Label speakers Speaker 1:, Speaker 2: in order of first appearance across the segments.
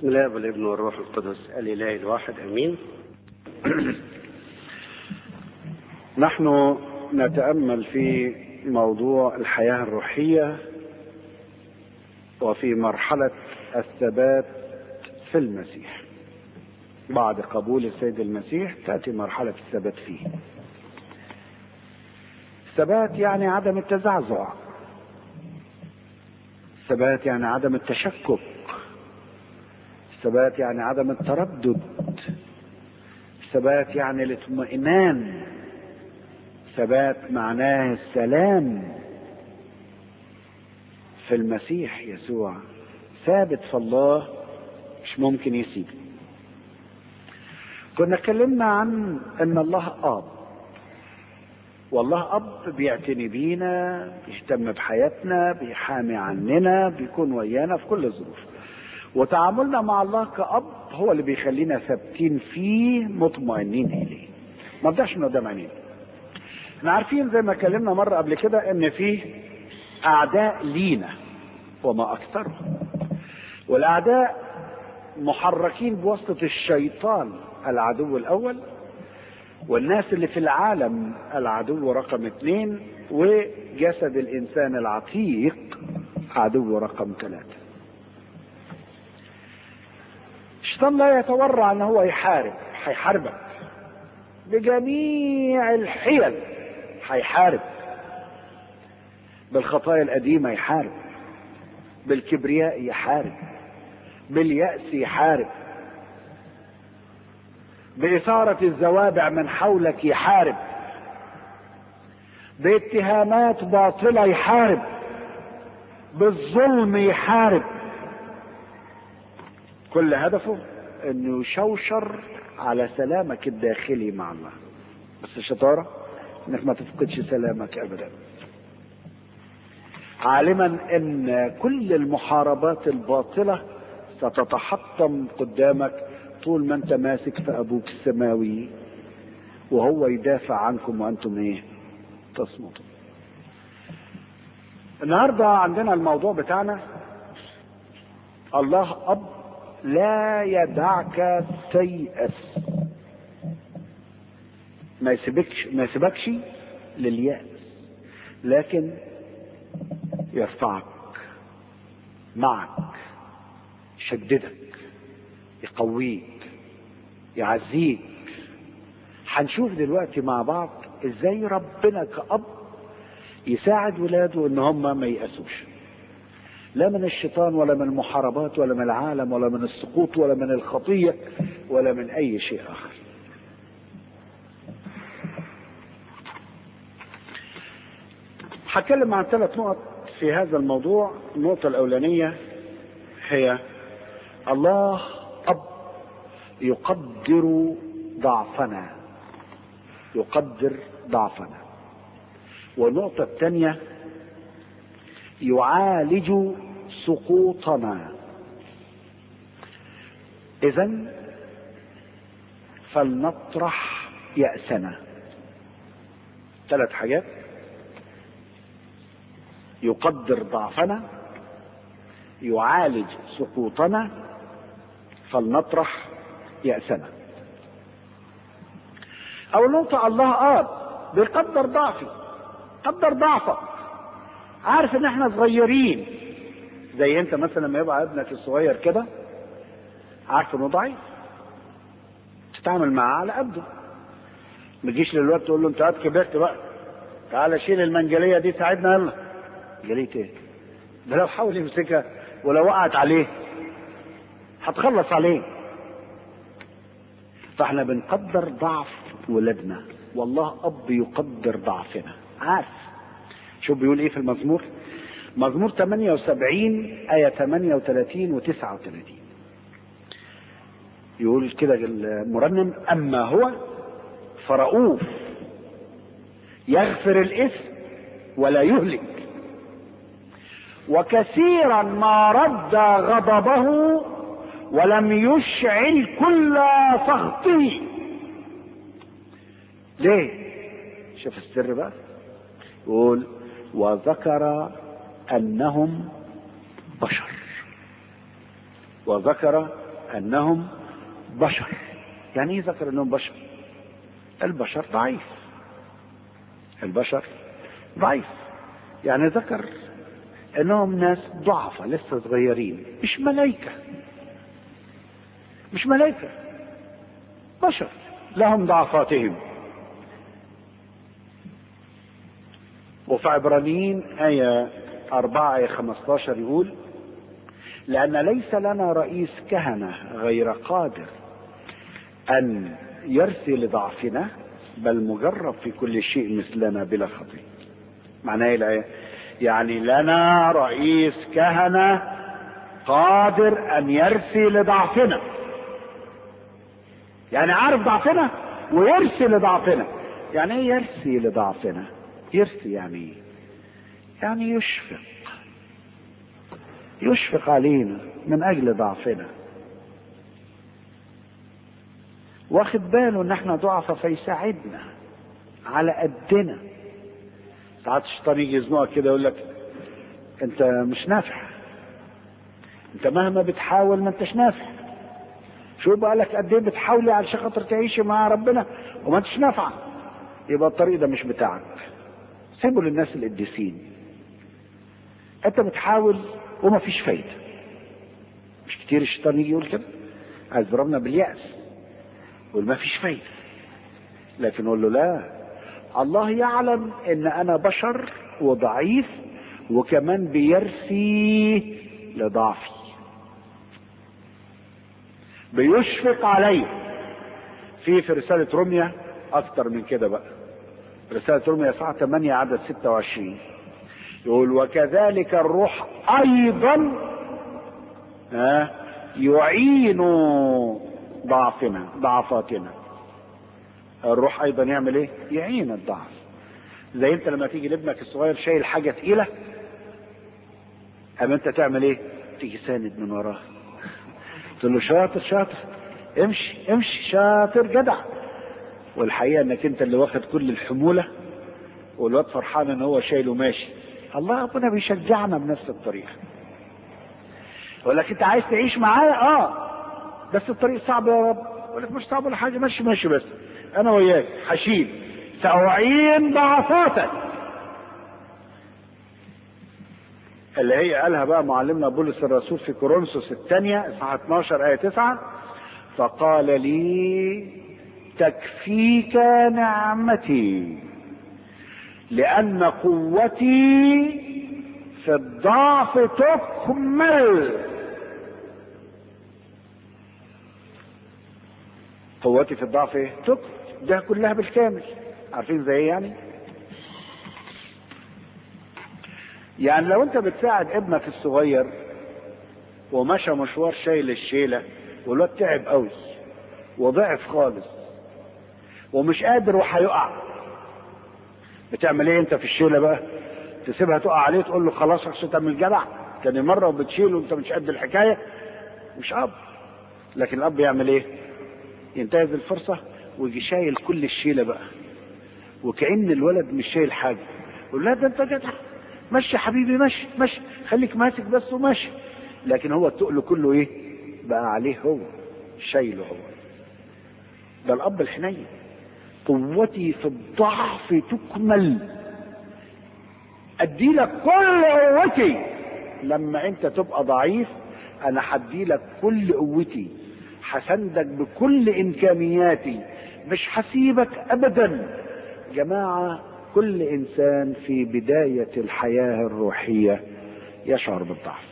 Speaker 1: بسم الله والابن والروح القدس الاله الواحد امين
Speaker 2: نحن نتامل في موضوع الحياه الروحيه وفي مرحله الثبات في المسيح بعد قبول السيد المسيح تاتي مرحله الثبات فيه الثبات يعني عدم التزعزع الثبات يعني عدم التشكك الثبات يعني عدم التردد الثبات يعني الاطمئنان ثبات معناه السلام في المسيح يسوع ثابت في الله مش ممكن يسيب كنا اتكلمنا عن ان الله اب والله اب بيعتني بينا بيهتم بحياتنا بيحامي عننا بيكون ويانا في كل الظروف وتعاملنا مع الله كأب هو اللي بيخلينا ثابتين فيه مطمئنين إليه ما نرجعش من قدام عينينا احنا عارفين زي ما اتكلمنا مرة قبل كده ان فيه أعداء لينا وما أكثرهم والأعداء محركين بواسطة الشيطان العدو الأول والناس اللي في العالم العدو رقم اثنين وجسد الإنسان العتيق عدو رقم ثلاثة الشيطان لا يتورع ان هو يحارب هيحاربك بجميع الحيل هيحارب بالخطايا القديمه يحارب بالكبرياء يحارب باليأس يحارب بإثارة الزوابع من حولك يحارب باتهامات باطلة يحارب بالظلم يحارب كل هدفه انه يشوشر على سلامك الداخلي مع الله بس الشطارة انك ما تفقدش سلامك ابدا عالما ان كل المحاربات الباطلة ستتحطم قدامك طول ما انت ماسك في ابوك السماوي وهو يدافع عنكم وانتم ايه تصمتوا النهارده عندنا الموضوع بتاعنا الله اب لا يدعك تيأس ما يسيبكش ما يسيبكش لليأس لكن يرفعك معك يشددك يقويك يعزيك هنشوف دلوقتي مع بعض ازاي ربنا كأب يساعد ولاده ان هم ما ييأسوش لا من الشيطان ولا من المحاربات ولا من العالم ولا من السقوط ولا من الخطية ولا من أي شيء آخر هتكلم عن ثلاث نقط في هذا الموضوع النقطة الأولانية هي الله أب يقدر ضعفنا يقدر ضعفنا والنقطة الثانية يعالج سقوطنا اذا فلنطرح يأسنا ثلاث حاجات يقدر ضعفنا يعالج سقوطنا فلنطرح يأسنا أول نقطة الله آب بيقدر ضعفي قدر ضعفك عارف ان احنا صغيرين زي انت مثلا لما يبقى ابنك الصغير كده عارف انه ضعيف تتعامل معاه على قده ما تجيش للوقت تقول له انت قد كبرت بقى تعالى شيل المنجليه دي ساعدنا يلا منجليه ايه؟ ده لو حاول يمسكها ولو وقعت عليه هتخلص عليه فاحنا بنقدر ضعف ولادنا والله اب يقدر ضعفنا عارف شوف بيقول ايه في المزمور مزمور 78 آية 38 و 39 يقول كده المرنم أما هو فرؤوف يغفر الإثم ولا يهلك وكثيرا ما رد غضبه ولم يشعل كل سخطه ليه شوف السر بقى يقول وذكر انهم بشر وذكر انهم بشر يعني ايه ذكر انهم بشر البشر ضعيف البشر ضعيف يعني ذكر انهم ناس ضعفة لسه صغيرين مش ملائكة مش ملائكة بشر لهم ضعفاتهم وفي عبرانيين آية أربعة آية 15 يقول لأن ليس لنا رئيس كهنة غير قادر أن يرثي لضعفنا بل مجرب في كل شيء مثلنا بلا خطيئة معناه ايه الآية؟ يعني لنا رئيس كهنة قادر أن يرثي لضعفنا يعني عارف ضعفنا ويرثي لضعفنا يعني ايه يرثي لضعفنا يرثي يعني ايه يعني يشفق يشفق علينا من اجل ضعفنا واخد باله ان احنا ضعفة فيساعدنا على قدنا ساعات الشيطان يجي يزنقك كده يقول لك انت مش نافع انت مهما بتحاول ما انتش نافع شو بقى لك قد ايه بتحاولي علشان خاطر تعيشي مع ربنا وما انتش نافعه يبقى الطريق ده مش بتاعك سيبه للناس القديسين انت بتحاول وما فيش فايده مش كتير الشيطان يجي يقول كده عايز يضربنا باليأس يقول ما فيش فايده لكن نقول له لا الله يعلم ان انا بشر وضعيف وكمان بيرثي لضعفي بيشفق علي في في رسالة روميا أكتر من كده بقى رسالة روميا صفحة 8 عدد 26 يقول وكذلك الروح أيضا ها يعين ضعفنا ضعفاتنا الروح أيضا يعمل إيه؟ يعين الضعف زي أنت لما تيجي لابنك الصغير شايل حاجة تقيلة أما أنت تعمل إيه؟ تيجي ساند من وراه تقول له شاطر شاطر امشي امشي شاطر جدع والحقيقه انك انت اللي واخد كل الحموله والواد فرحان ان هو شايل وماشي الله ربنا بيشجعنا بنفس الطريقه يقول لك انت عايز تعيش معايا اه بس الطريق صعب يا رب يقول لك مش صعب ولا حاجه ماشي ماشي بس انا وياك حشيل سأعين ضعفاتك اللي هي قالها بقى معلمنا بولس الرسول في كورنثوس الثانية اصحاح 12 آية 9 فقال لي تكفيك نعمتي لأن قوتي في الضعف تكمل قوتي في الضعف ايه؟ تكمل ده كلها بالكامل عارفين زي ايه يعني؟ يعني لو انت بتساعد ابنك الصغير ومشى مشوار شايل الشيله والواد تعب قوي وضعف خالص ومش قادر وهيقع بتعمل ايه انت في الشيله بقى تسيبها تقع عليه تقول له خلاص عشان تعمل جدع تاني مره وبتشيله وانت مش قد الحكايه مش اب لكن الاب يعمل ايه ينتهز الفرصه ويجي شايل كل الشيله بقى وكأن الولد مش شايل حاجه يقول لا ده انت جدع مشي حبيبي مشي مشي خليك ماسك بس وماشي لكن هو التقل كله ايه بقى عليه هو شايله هو ده الاب الحنين قوتي في الضعف تكمل ادي لك كل قوتي لما انت تبقى ضعيف انا هدي لك كل قوتي هسندك بكل امكانياتي مش هسيبك ابدا جماعه كل انسان في بدايه الحياه الروحيه يشعر بالضعف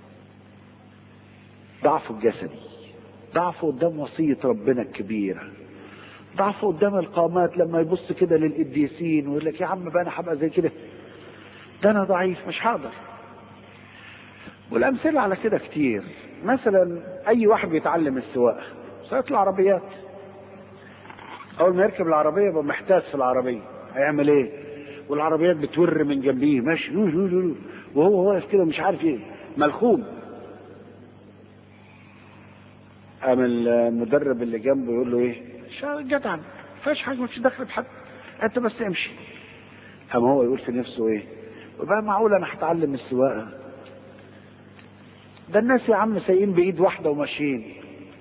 Speaker 2: ضعفه الجسدي ضعفه قدام وصيه ربنا الكبيره ضعفه قدام القامات لما يبص كده للقديسين ويقول لك يا عم بقى انا هبقى زي كده ده انا ضعيف مش هقدر والامثله على كده كتير مثلا اي واحد بيتعلم السواقه سواقه العربيات اول ما يركب العربيه يبقى محتاس في العربيه هيعمل ايه والعربيات بتور من جنبيه ماشي يو يو يو وهو واقف كده مش عارف ايه ملخوم قام المدرب اللي جنبه يقول له ايه جدع ما فيهاش حاجه مش داخل بحد انت بس امشي قام هو يقول في نفسه ايه وبقى معقول انا هتعلم السواقه ده الناس يا عم سايقين بايد واحده وماشيين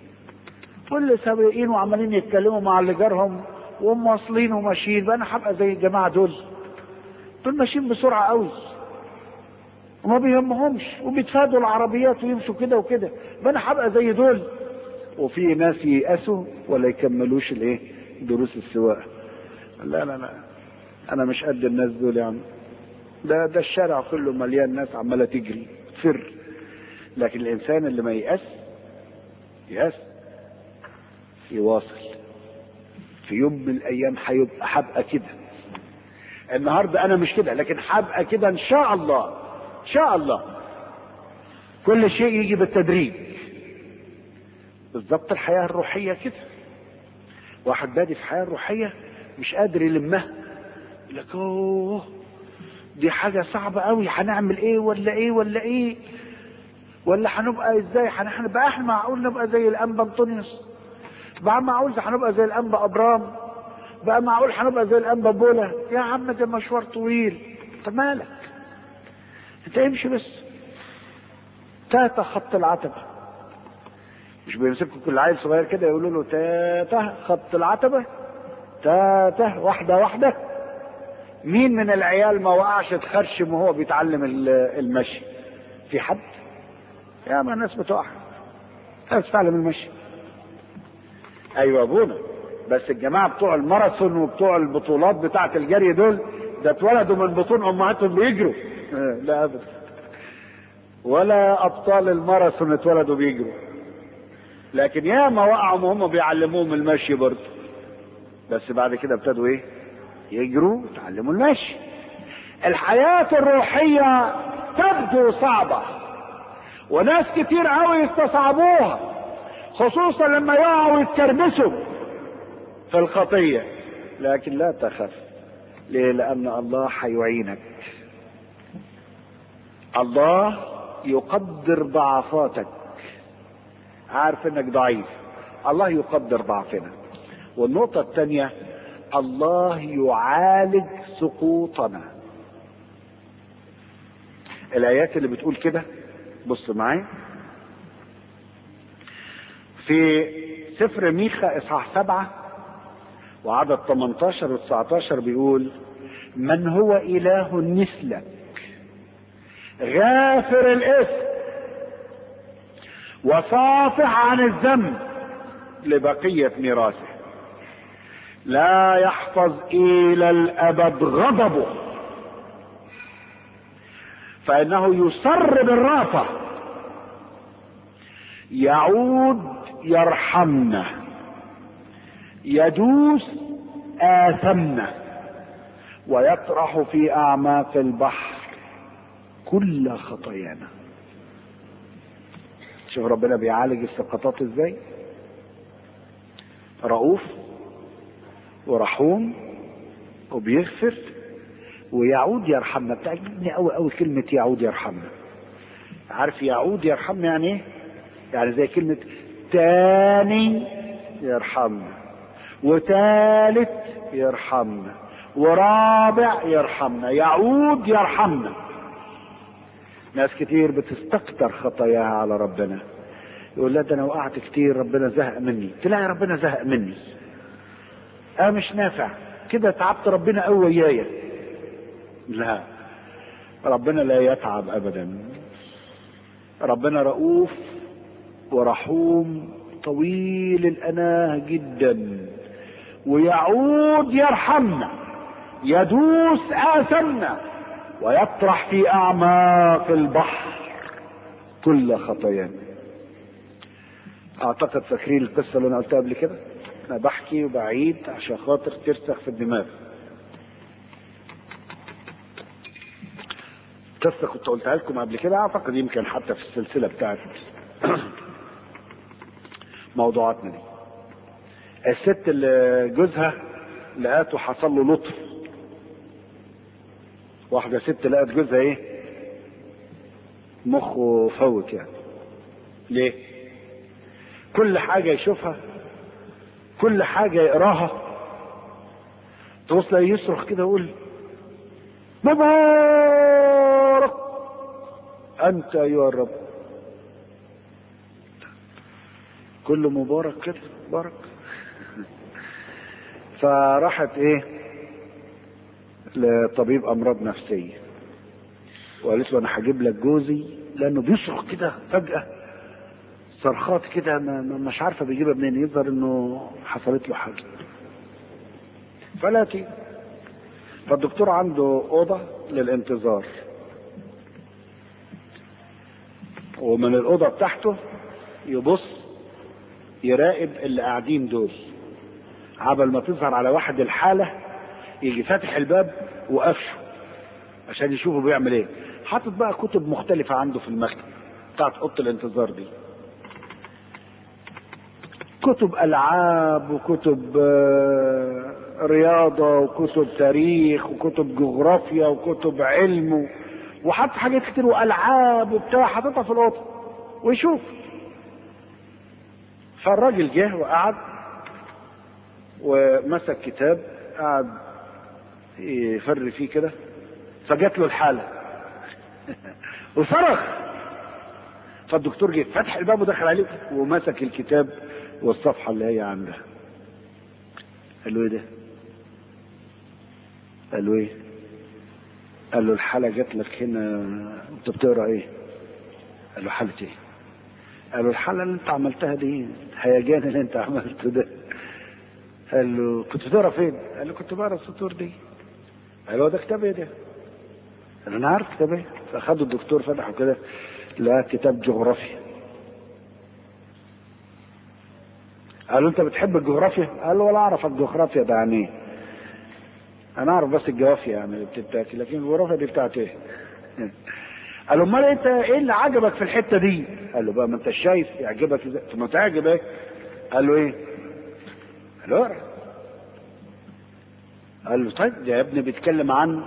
Speaker 2: كل سابقين وعمالين يتكلموا مع اللي جارهم وهم واصلين وماشيين بقى انا هبقى زي الجماعه دول دول ماشيين بسرعه قوي وما بيهمهمش وبيتفادوا العربيات ويمشوا كده وكده بقى انا هبقى زي دول وفي ناس ييأسوا ولا يكملوش الايه دروس السواقه لا لا لا انا مش قد الناس دول يا عم ده ده الشارع كله مليان ناس عماله تجري تفر لكن الانسان اللي ما ييأس يأس يواصل في يوم من الايام هيبقى هبقى كده النهارده انا مش كده لكن هبقى كده ان شاء الله ان شاء الله كل شيء يجي بالتدريج بالظبط الحياه الروحيه كده واحد بادي في الحياه الروحيه مش قادر يلمها يقول لك اوه دي حاجه صعبه قوي هنعمل ايه ولا ايه ولا ايه ولا هنبقى ازاي هنبقى احنا معقول نبقى زي الانبا انطونيوس بقى معقول هنبقى زي الانبا ابرام بقى معقول هنبقى زي الانبا بولا يا عم ده مشوار طويل انت مالك انت امشي بس تاتا خط العتبة مش بيمسكوا كل عيل صغير كده يقولوا له تاتا خط العتبة تاتا واحدة واحدة مين من العيال ما وقعش اتخرشم وهو بيتعلم المشي في حد يا ما الناس بتقع الناس بتتعلم المشي ايوه ابونا بس الجماعه بتوع الماراثون وبتوع البطولات بتاعه الجري دول ده اتولدوا من بطون امهاتهم بيجروا لا ابدا ولا ابطال الماراثون اتولدوا بيجروا لكن ياما وقعوا وهم بيعلموهم المشي برضه بس بعد كده ابتدوا ايه يجروا يتعلموا المشي الحياة الروحية تبدو صعبة وناس كتير قوي يستصعبوها خصوصا لما يقعوا يتكربسوا في الخطية لكن لا تخف ليه لأن الله هيعينك الله يقدر ضعفاتك عارف انك ضعيف الله يقدر ضعفنا والنقطة الثانية الله يعالج سقوطنا الآيات اللي بتقول كده بص معايا في سفر ميخا اصحاح سبعة وعدد 18 و 19 بيقول من هو اله مثلك غافر الاثم وصافح عن الذنب لبقية ميراثه لا يحفظ الى الابد غضبه فانه يسر بالرافه يعود يرحمنا يدوس آثمنا ويطرح في أعماق البحر كل خطايانا شوف ربنا بيعالج السقطات ازاي رؤوف ورحوم وبيغفر ويعود يرحمنا بتعجبني قوي قوي كلمة يعود يرحمنا عارف يعود يرحمنا يعني ايه؟ يعني زي كلمة تاني يرحمنا وتالت يرحمنا ورابع يرحمنا يعود يرحمنا ناس كتير بتستكتر خطاياها على ربنا يقول لا ده انا وقعت كتير ربنا زهق مني تلاقي ربنا زهق مني اه مش نافع كده تعبت ربنا قوي ويايا لا ربنا لا يتعب ابدا ربنا رؤوف ورحوم طويل الاناه جدا ويعود يرحمنا يدوس اثمنا ويطرح في اعماق البحر كل خطايانا اعتقد فاكرين القصه اللي انا قلتها قبل كده انا بحكي وبعيد عشان خاطر ترسخ في الدماغ قصه كنت قلتها لكم قبل كده اعتقد يمكن حتى في السلسله بتاعت موضوعاتنا دي الست اللي جوزها لقاته حصل له لطف واحدة ست لقت جوزها ايه مخه فوت يعني ليه كل حاجة يشوفها كل حاجة يقراها توصل يصرخ كده يقول مبارك أنت أيها الرب كله مبارك كده مبارك فراحت ايه لطبيب امراض نفسيه وقالت له انا هجيب لك جوزي لانه بيصرخ كده فجاه صرخات كده ما ما- مش عارفه بيجيبها منين يظهر انه حصلت له حاجه فلاتي فالدكتور عنده اوضه للانتظار ومن الاوضه بتاعته يبص يراقب اللي قاعدين دول عبل ما تظهر على واحد الحاله يجي فاتح الباب وقفشه عشان يشوفه بيعمل ايه حاطط بقى كتب مختلفه عنده في المكتب بتاعت اوضه الانتظار دي كتب العاب وكتب آه، رياضه وكتب تاريخ وكتب جغرافيا وكتب علم و- وحط حاجات كتير والعاب وبتاع حاططها في الاوضه ويشوف فالراجل جه وقعد ومسك كتاب قعد يفر فيه كده فجات له الحاله وصرخ فالدكتور جه فتح الباب ودخل عليه ومسك الكتاب والصفحه اللي هي عندها قال له ايه ده؟ قال له ايه؟ قال له الحاله جات لك هنا انت بتقرا ايه؟ قال له حاله ايه؟ قال له الحاله اللي انت عملتها دي هيجان اللي انت عملته ده قال له كنت بتقرا فين؟ قال له كنت بقرا السطور دي قال له ده كتاب ايه ده؟ قال له انا عارف كتاب ايه فاخده الدكتور فتحه كده لقى كتاب جغرافيا قال له انت بتحب الجغرافيا؟ قال له ولا اعرف الجغرافيا ده يعني ايه؟ انا اعرف بس الجوافيا يعني اللي بتتاكل لكن الجغرافيا دي بتاعت ايه؟ قال له امال انت ايه اللي عجبك في الحته دي؟ قال له بقى ما انت شايف يعجبك ازاي؟ طب ما تعجب ايه؟ قال له ايه؟ قال له اقرا قال له طيب ده يا ابني بيتكلم عن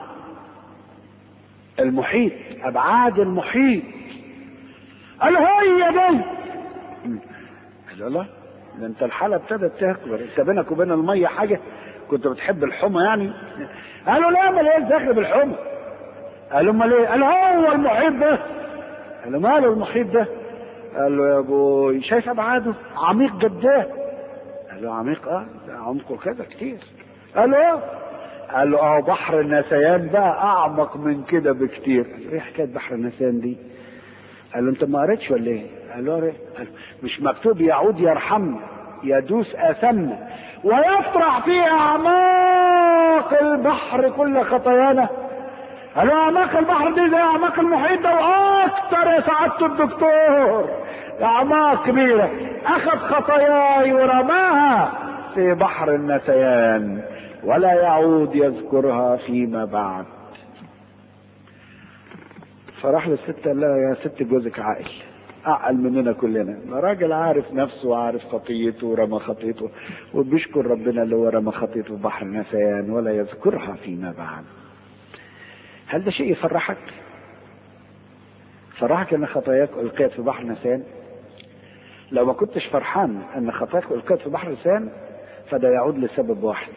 Speaker 2: المحيط ابعاد المحيط قال له هي دي قال له لا ده انت الحاله ابتدت تكبر انت بينك وبين الميه حاجه كنت بتحب الحمى يعني قال له لا ما ليش دخل بالحمى قال له امال ايه قال له هو المحيط ده قال له ماله المحيط ده قال له يا ابوي شايف ابعاده عميق جداه قال له عميق اه ده عمقه كذا كتير قال له اه قال له اه بحر النسيان بقى اعمق من كده بكتير قال له ايه حكايه بحر النسيان دي قال له انت ما قريتش ولا ايه قال له قريت قال له مش مكتوب يعود يرحمنا يدوس اثمنا ويطرح في اعماق البحر كل خطايانا قال له اعماق البحر دي زي اعماق المحيط ده واكتر يا سعاده الدكتور اعماق كبيره اخذ خطاياي ورماها في بحر النسيان ولا يعود يذكرها فيما بعد فراح للست قال لها يا ست جوزك عاقل اعقل مننا كلنا راجل عارف نفسه وعارف خطيته ورمى خطيته وبيشكر ربنا اللي هو رمى خطيته في بحر النسيان ولا يذكرها فيما بعد هل ده شيء يفرحك فرحك ان خطاياك القيت في بحر نسيان لو ما كنتش فرحان ان خطاياك القيت في بحر نسيان فده يعود لسبب واحد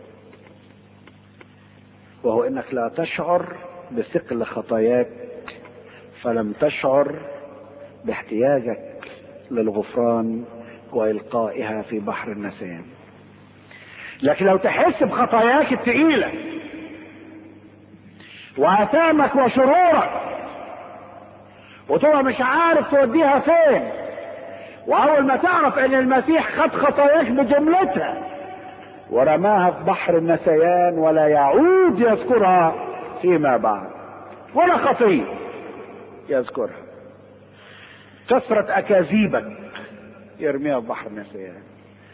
Speaker 2: وهو انك لا تشعر بثقل خطاياك فلم تشعر باحتياجك للغفران والقائها في بحر النسيان لكن لو تحس بخطاياك الثقيله واثامك وشرورك وتبقى مش عارف توديها فين واول ما تعرف ان المسيح خد خطاياك بجملتها ورماها في بحر النسيان ولا يعود يذكرها فيما بعد ولا خطيه يذكرها كثرة أكاذيبك يرميها في بحر النسيان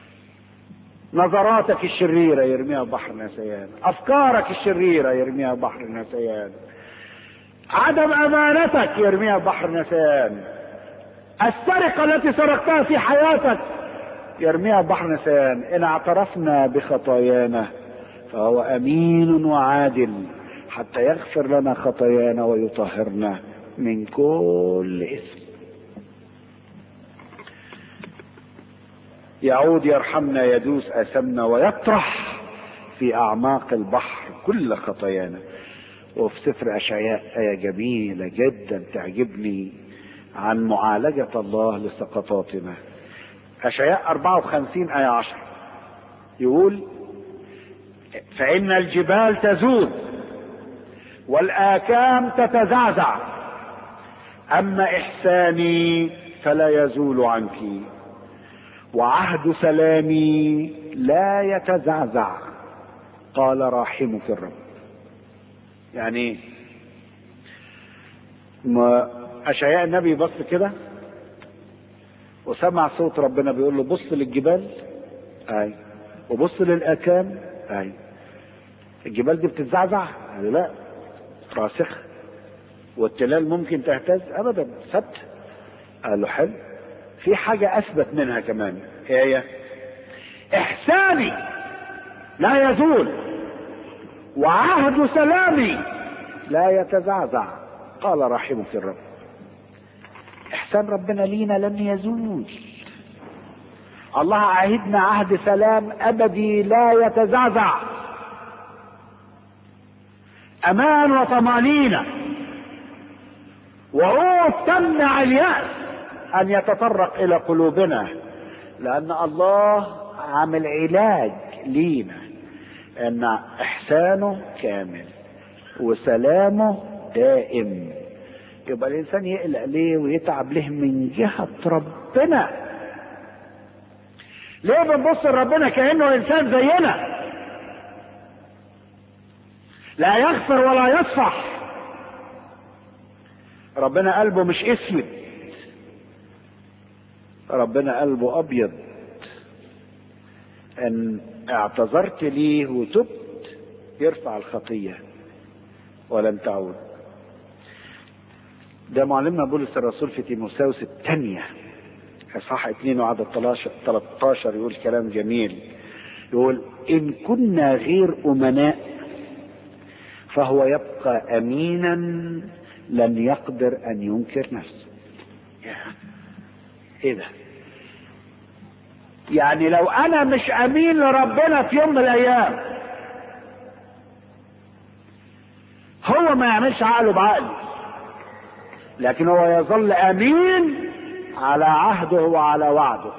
Speaker 2: نظراتك الشريرة يرميها في بحر النسيان أفكارك الشريرة يرميها في بحر النسيان عدم أمانتك يرميها في بحر النسيان السرقة التي سرقتها في حياتك يرميها في بحر النسيان إن اعترفنا بخطايانا فهو أمين وعادل حتى يغفر لنا خطايانا ويطهرنا من كل إثم يعود يرحمنا يدوس اثمنا ويطرح في اعماق البحر كل خطايانا وفي سفر اشعياء ايه جميله جدا تعجبني عن معالجه الله لسقطاتنا أشعياء 54 آية 10 يقول فإن الجبال تزول والآكام تتزعزع أما إحساني فلا يزول عنك وعهد سلامي لا يتزعزع قال راحمك الرب يعني ما أشعياء النبي بص كده وسمع صوت ربنا بيقول له بص للجبال اي وبص للاكام اي الجبال دي بتتزعزع قال لا راسخة والتلال ممكن تهتز ابدا ثبت قال له حلو في حاجة اثبت منها كمان ايه هي احساني لا يزول وعهد سلامي لا يتزعزع قال رحمك الرب احسان ربنا لينا لن يزول الله عهدنا عهد سلام ابدي لا يتزعزع امان وطمانينه وعود تمنع الياس ان يتطرق الى قلوبنا لان الله عامل علاج لينا ان احسانه كامل وسلامه دائم يبقى الانسان يقلق ليه ويتعب ليه من جهه ربنا ليه بنبص لربنا كانه انسان زينا لا يغفر ولا يصفح ربنا قلبه مش اسود ربنا قلبه ابيض ان اعتذرت ليه وتبت يرفع الخطيه ولن تعود ده معلمنا بولس الرسول في تيموساوس الثانية اصحاح 2 وعدد 13 يقول كلام جميل يقول ان كنا غير امناء فهو يبقى امينا لن يقدر ان ينكر نفسه ايه ده يعني لو انا مش امين لربنا في يوم من الايام هو ما يعملش عقله بعقلي لكن هو يظل امين على عهده وعلى وعده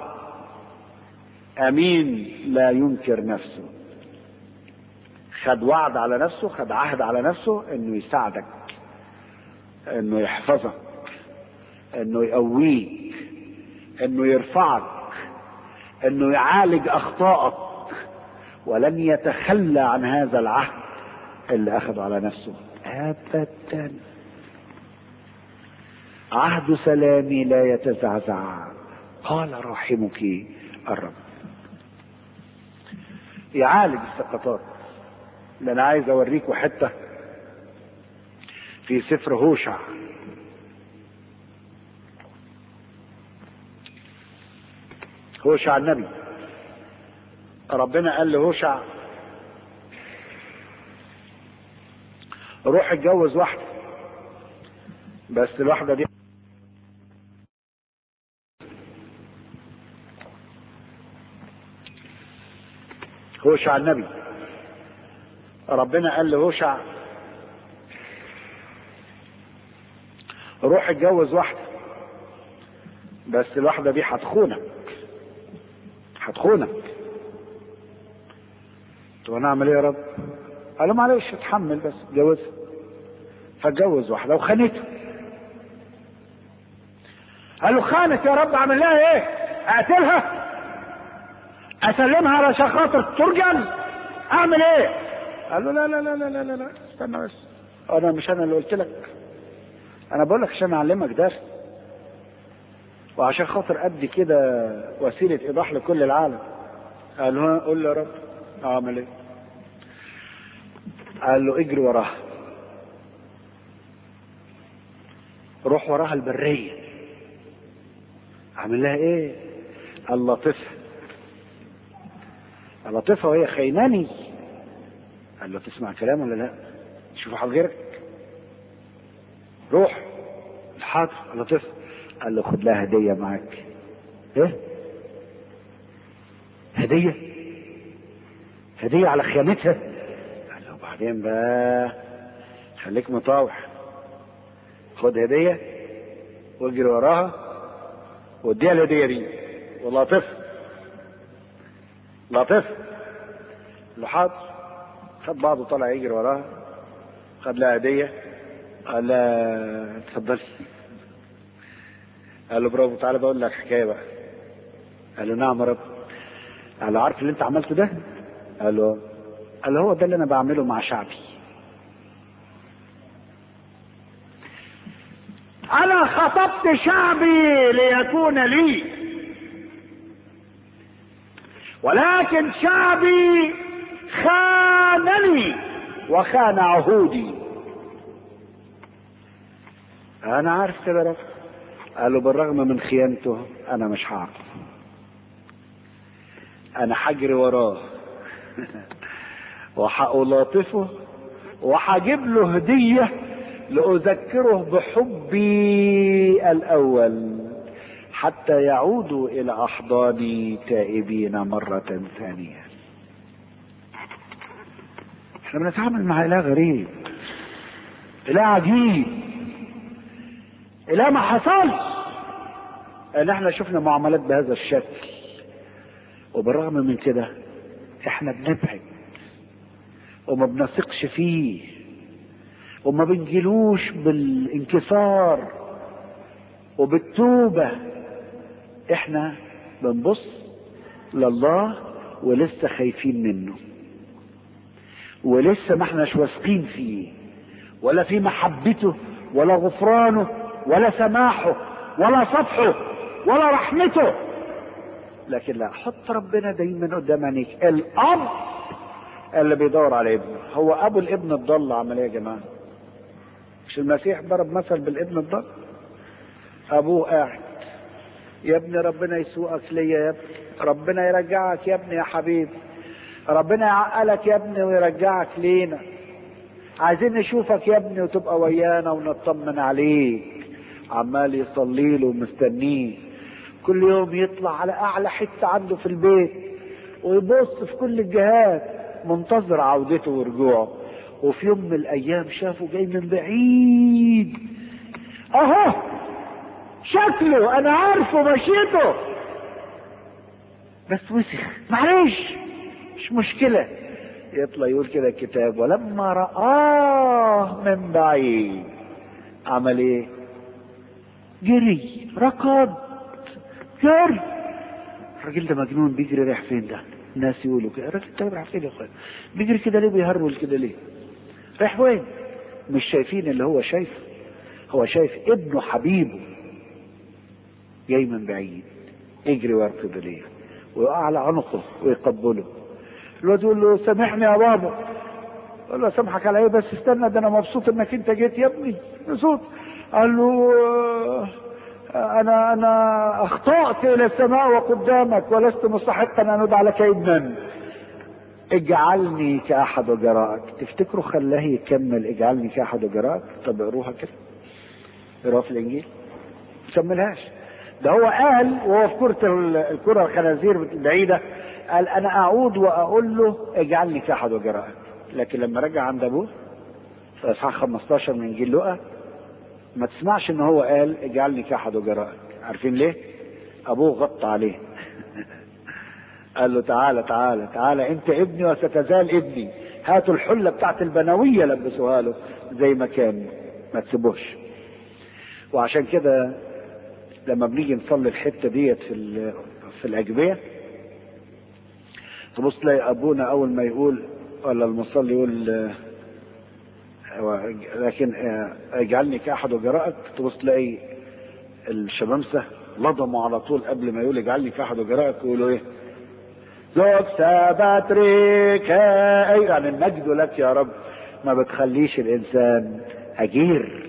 Speaker 2: امين لا ينكر نفسه خد وعد على نفسه خد عهد على نفسه انه يساعدك انه يحفظك انه يقويك انه يرفعك انه يعالج اخطائك ولن يتخلى عن هذا العهد اللي اخذه على نفسه ابدا عهد سلامي لا يتزعزع قال راحمك الرب يعالج السقطات اللي انا عايز اوريكم حته في سفر هوشع هوشع النبي ربنا قال لهوشع روح اتجوز واحده بس الواحده دي هوشع النبي ربنا قال لهوشع روح اتجوز واحده بس الواحده دي هتخونك هتخونك طب انا اعمل ايه يا رب قال له معلش اتحمل بس اتجوزها فاتجوز واحده وخانته قال له خانت يا رب اعمل لها ايه اقتلها اسلمها علشان خاطر ترجم اعمل ايه قال له لا لا لا لا لا لا استنى بس انا مش انا اللي قلت لك انا بقول لك عشان اعلمك درس وعشان خاطر ادي كده وسيله ايضاح لكل العالم قال له قول له يا رب اعمل ايه قال له اجري وراها روح وراها البريه اعمل لها ايه قال لطفها قال لطفها وهي خيناني قال له تسمع كلام ولا لا شوف حضرتك روح الحاضر قال لطفها قال له خد لها هديه معاك ايه هديه هديه على خيانتها قال له وبعدين بقى خليك مطاوع خد هديه واجري وراها واديها الهديه دي ولطف لطف له حاضر خد بعضه طلع يجري وراها خد لها هديه قال لها اتفضلي قال له برافو تعالى بقول لك حكايه بقى قال له نعم يا رب قال له عارف اللي انت عملته ده قال له قال له هو ده اللي انا بعمله مع شعبي انا خطبت شعبي ليكون لي ولكن شعبي خانني وخان عهودي انا عارف كده رب قال له بالرغم من خيانته انا مش هعرف انا حجري وراه وحألاطفه وحجيب له هدية لأذكره بحبي الأول حتى يعودوا إلى أحضاني تائبين مرة ثانية احنا بنتعامل مع إله غريب إله عجيب إله ما حصلش ان احنا شفنا معاملات بهذا الشكل وبالرغم من كده احنا بنبعد وما بنثقش فيه وما بنجيلوش بالانكسار وبالتوبة احنا بنبص لله ولسه خايفين منه ولسه ما احناش واثقين فيه ولا في محبته ولا غفرانه ولا سماحه ولا صفحه ولا رحمته لكن لا حط ربنا دايما قدام عينيك الاب اللي بيدور على ابنه هو ابو الابن الضال عمل ايه يا جماعه مش المسيح ضرب مثل بالابن الضال ابوه قاعد يا ابني ربنا يسوقك ليا يا ابني ربنا يرجعك يا ابني يا حبيبي ربنا يعقلك يا ابني ويرجعك لينا عايزين نشوفك يا ابني وتبقى ويانا ونطمن عليك عمال يصلي له ومستنيه كل يوم يطلع على اعلى حته عنده في البيت ويبص في كل الجهات منتظر عودته ورجوعه وفي يوم من الايام شافه جاي من بعيد اهو شكله انا عارفه مشيته بس وسخ معلش مش مشكله يطلع يقول كده الكتاب ولما رآه من بعيد عمل ايه جري ركض جري الراجل ده مجنون بيجري رايح فين ده الناس يقولوا كده الراجل ده رايح فين يا اخويا بيجري كده ليه بيهرول كده ليه رايح وين مش شايفين اللي هو شايفه هو شايف ابنه حبيبه جاي من بعيد يجري ويركض ليه ويقع على عنقه ويقبله الواد يقول له سامحني يا بابا قال له سامحك على ايه بس استنى ده انا مبسوط انك انت جيت يا ابني مبسوط قال له انا انا اخطات الى السماء وقدامك ولست مستحقا ان ادعى لك ابنا اجعلني كاحد وجرائك تفتكروا خلاه يكمل اجعلني كاحد وجرائك طب اقروها كده اقروها في الانجيل ما كملهاش ده هو قال وهو في كرة الكرة الخنازير البعيدة قال انا اعود واقول له اجعلني كاحد وجرائك لكن لما رجع عند ابوه في اصحاح 15 من انجيل لقا ما تسمعش ان هو قال اجعلني كاحد وجرائك عارفين ليه ابوه غطى عليه قال له تعالى تعالى تعالى انت ابني وستزال ابني هاتوا الحلة بتاعت البنوية لبسوها له زي ما كان ما تسيبوش وعشان كده لما بنيجي نصلي الحتة ديت في في الأجبية تبص تلاقي أبونا أول ما يقول ولا المصلي يقول لكن اجعلني كأحد وجرائك تبص تلاقي الشمامسة لضموا على طول قبل ما يقول اجعلني كأحد وجرائك يقولوا ايه زوج سباتريك اي يعني المجد لك يا رب ما بتخليش الانسان اجير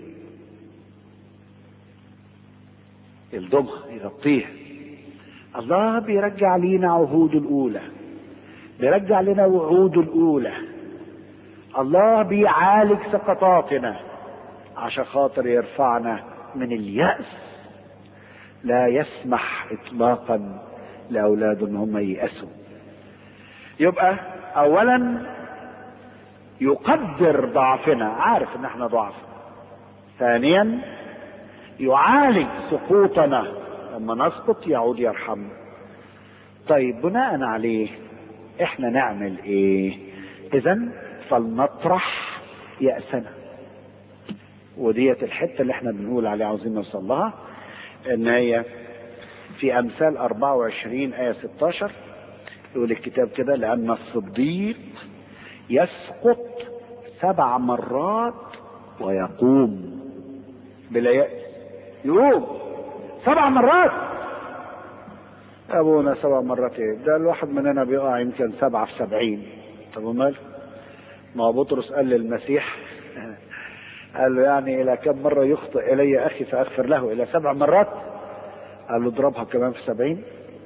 Speaker 2: يلضمها يغطيها الله بيرجع لينا عهوده الاولى بيرجع لنا وعوده الاولى الله بيعالج سقطاتنا عشان خاطر يرفعنا من اليأس لا يسمح اطلاقا لاولاده ان هم ييأسوا يبقى اولا يقدر ضعفنا عارف ان احنا ضعف ثانيا يعالج سقوطنا لما نسقط يعود يرحمنا طيب بناء عليه احنا نعمل ايه اذا فلنطرح يأسنا وديت الحته اللي احنا بنقول عليها عاوزين نوصل لها ان هي في امثال 24 ايه 16 يقول الكتاب كده لان الصديق يسقط سبع مرات ويقوم بلا يأس يقوم سبع مرات ابونا سبع مرات ايه ده الواحد مننا بيقع يمكن سبعة في سبعين طب ومال ما هو بطرس قال للمسيح قال له يعني الى كم مرة يخطئ الي اخي فاغفر له الى سبع مرات قال له اضربها كمان في سبعين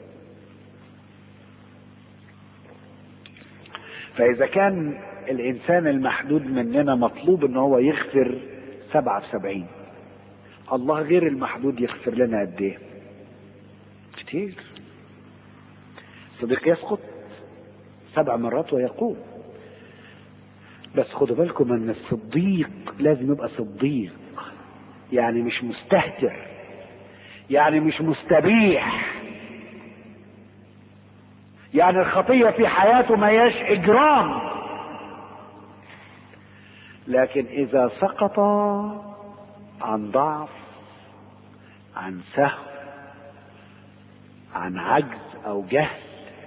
Speaker 2: فاذا كان الانسان المحدود مننا مطلوب ان هو يغفر سبعة في سبعين الله غير المحدود يغفر لنا قد ايه كتير صديق يسقط سبع مرات ويقوم بس خدوا بالكم ان الصديق لازم يبقى صديق يعني مش مستهتر يعني مش مستبيح يعني الخطية في حياته ما ياش إجرام لكن إذا سقط عن ضعف عن سهو عن عجز أو جهل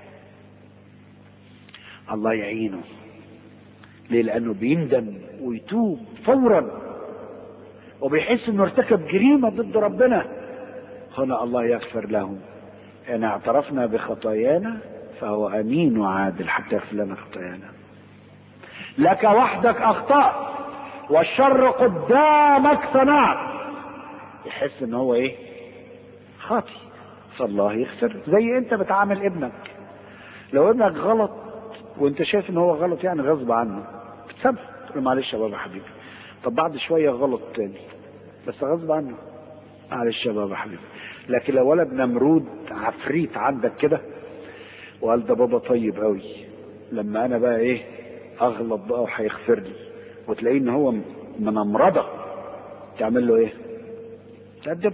Speaker 2: الله يعينه ليه لأنه بيندم ويتوب فورا وبيحس انه ارتكب جريمة ضد ربنا هنا الله يغفر له ان اعترفنا بخطايانا فهو امين وعادل حتى يغفر لنا خطايانا لك وحدك اخطأت والشر قدامك صنعت يحس ان هو ايه خاطي فالله يغفر زي انت بتعامل ابنك لو ابنك غلط وانت شايف ان هو غلط يعني غصب عنه بتسامحه تقول له معلش يا بابا حبيبي طب بعد شويه غلط تاني بس غصب عنه معلش يا بابا حبيبي لكن لو ولد نمرود عفريت عندك كده وقال ده بابا طيب قوي لما انا بقى ايه اغلط بقى وهيغفر لي وتلاقيه ان هو منمرضه تعمل له ايه تأدبه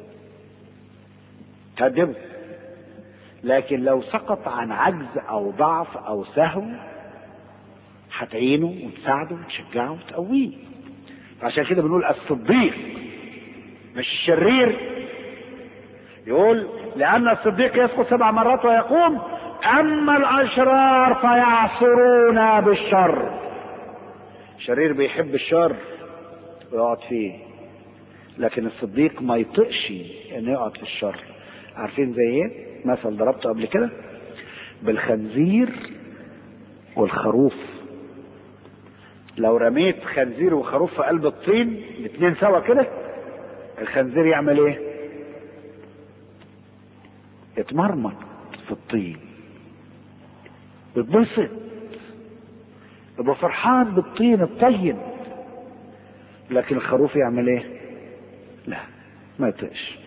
Speaker 2: تأدبه لكن لو سقط عن عجز او ضعف او سهو هتعينه وتساعده وتشجعه وتقويه عشان كده بنقول الصديق مش الشرير يقول لأن الصديق يسقط سبع مرات ويقوم أما الأشرار فيعصرون بالشر الشرير بيحب الشر ويقعد فيه لكن الصديق ما يطقش انه يقعد في الشر عارفين زي ايه مثل ضربته قبل كده بالخنزير والخروف لو رميت خنزير وخروف في قلب الطين الاثنين سوا كده الخنزير يعمل ايه يتمرمط في الطين يتبسط يبقى فرحان بالطين الطين لكن الخروف يعمل ايه لا ما يطيقش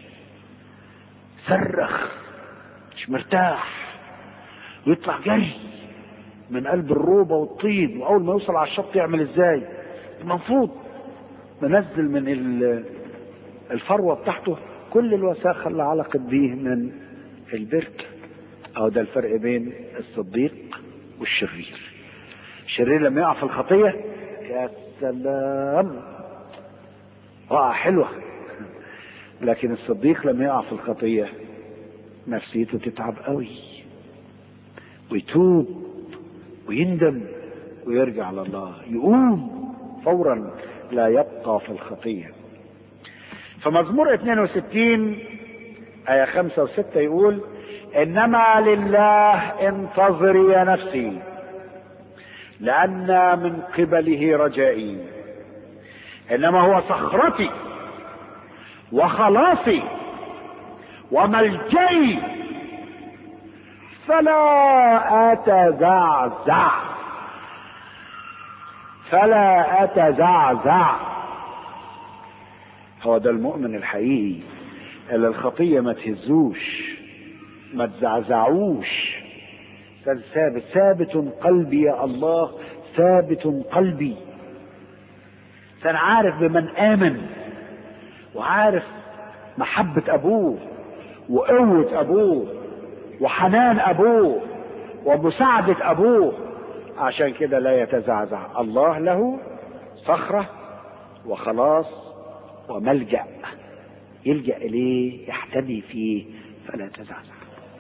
Speaker 2: صرخ مش مرتاح ويطلع جري من قلب الروبه والطين واول ما يوصل على الشط يعمل ازاي المفروض منزل من الفروه بتاعته كل الوساخه اللي علقت بيه من البركه او ده الفرق بين الصديق والشرير الشرير لما يقع في الخطيه يا سلام وقع حلوه لكن الصديق لما يقع في الخطيه نفسيته تتعب قوي ويتوب ويندم ويرجع لله يقوم فورا لا يبقى في الخطيه فمزمور 62 آية خمسة وستة يقول إنما لله انتظري يا نفسي لأن من قبله رجائي إنما هو صخرتي وخلاصي وملجئي فلا أتزعزع فلا أتزعزع هو ده المؤمن الحقيقي اللي الخطية ما تهزوش ما تزعزعوش كان ثابت ثابت قلبي يا الله ثابت قلبي كان عارف بمن آمن وعارف محبة أبوه وقوة ابوه وحنان ابوه ومساعدة ابوه عشان كده لا يتزعزع الله له صخرة وخلاص وملجأ يلجأ إليه يحتمي فيه فلا يتزعزع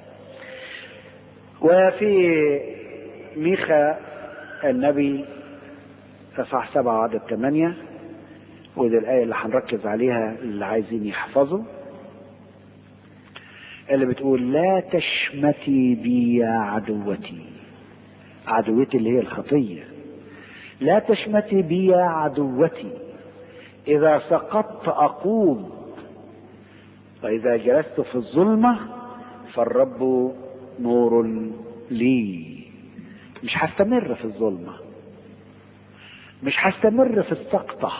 Speaker 2: وفي ميخا النبي اصحاح سبعة عدد ثمانية ودي الآية اللي هنركز عليها اللي عايزين يحفظوا اللي بتقول لا تشمتي بي يا عدوتي عدوتي اللي هي الخطية لا تشمتي بي يا عدوتي إذا سقطت أقوم وإذا جلست في الظلمة فالرب نور لي مش هستمر في الظلمة مش هستمر في السقطة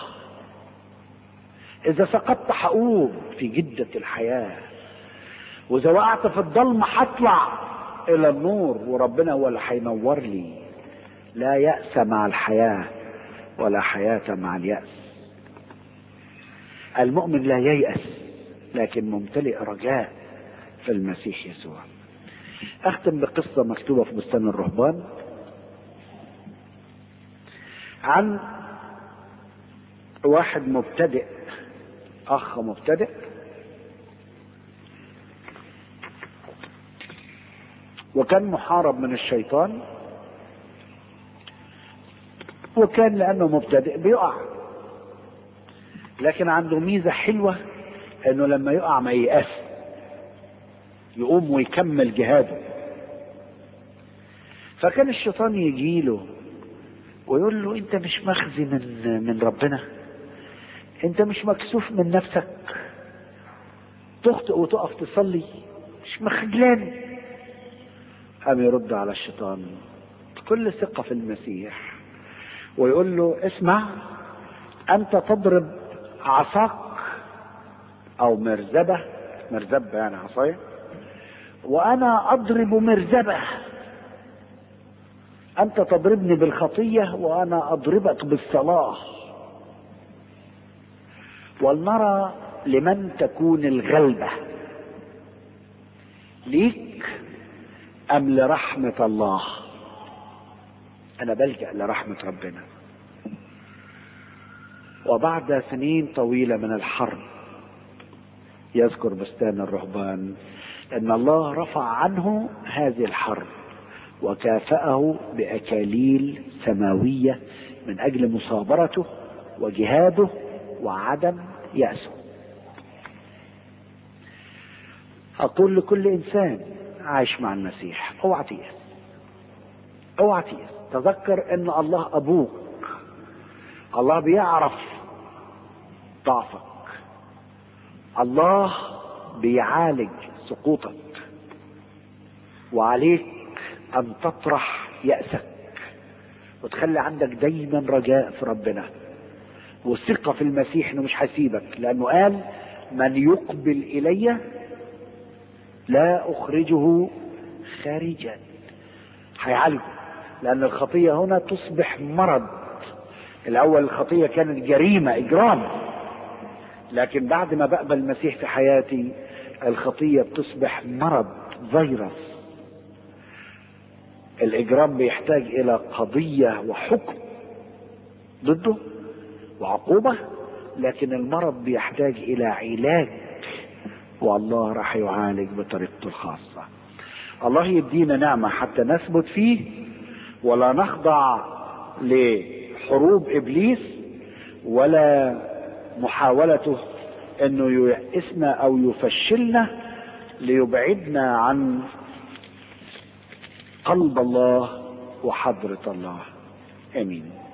Speaker 2: إذا سقطت هقوم في جدة الحياة وإذا وقعت في الضلمة هطلع إلى النور وربنا هو اللي هينور لي لا يأس مع الحياة ولا حياة مع اليأس المؤمن لا ييأس لكن ممتلئ رجاء في المسيح يسوع اختم بقصة مكتوبة في بستان الرهبان عن واحد مبتدئ اخ مبتدئ وكان محارب من الشيطان وكان لانه مبتدئ بيقع لكن عنده ميزه حلوه انه لما يقع ما ييأس يقوم ويكمل جهاده فكان الشيطان يجي له ويقول له انت مش مخزي من من ربنا انت مش مكسوف من نفسك تخطئ وتقف تصلي مش مخجلان قام يرد على الشيطان بكل ثقة في المسيح ويقول له اسمع انت تضرب عصاك او مرزبة مرزبة يعني عصاية وانا اضرب مرزبة انت تضربني بالخطية وانا اضربك بالصلاة ولنرى لمن تكون الغلبة ليك ام لرحمة الله انا بلجأ لرحمة ربنا وبعد سنين طويلة من الحرب يذكر بستان الرهبان ان الله رفع عنه هذه الحرب وكافأه بأكاليل سماوية من أجل مثابرته وجهاده وعدم يأسه أقول لكل إنسان عايش مع المسيح اوعى تيأس اوعى تيأس تذكر ان الله ابوك الله بيعرف ضعفك الله بيعالج سقوطك وعليك ان تطرح يأسك وتخلي عندك دايما رجاء في ربنا والثقة في المسيح انه مش هيسيبك لانه قال من يقبل الي لا اخرجه خارجا هيعالجه لان الخطية هنا تصبح مرض الاول الخطية كانت جريمة اجرام لكن بعد ما بقبل المسيح في حياتي الخطية بتصبح مرض فيروس الاجرام بيحتاج الى قضية وحكم ضده وعقوبة لكن المرض بيحتاج الى علاج والله راح يعالج بطريقته الخاصة الله يدينا نعمة حتى نثبت فيه ولا نخضع لحروب ابليس ولا محاولته انه ييأسنا او يفشلنا ليبعدنا عن قلب الله وحضرة الله امين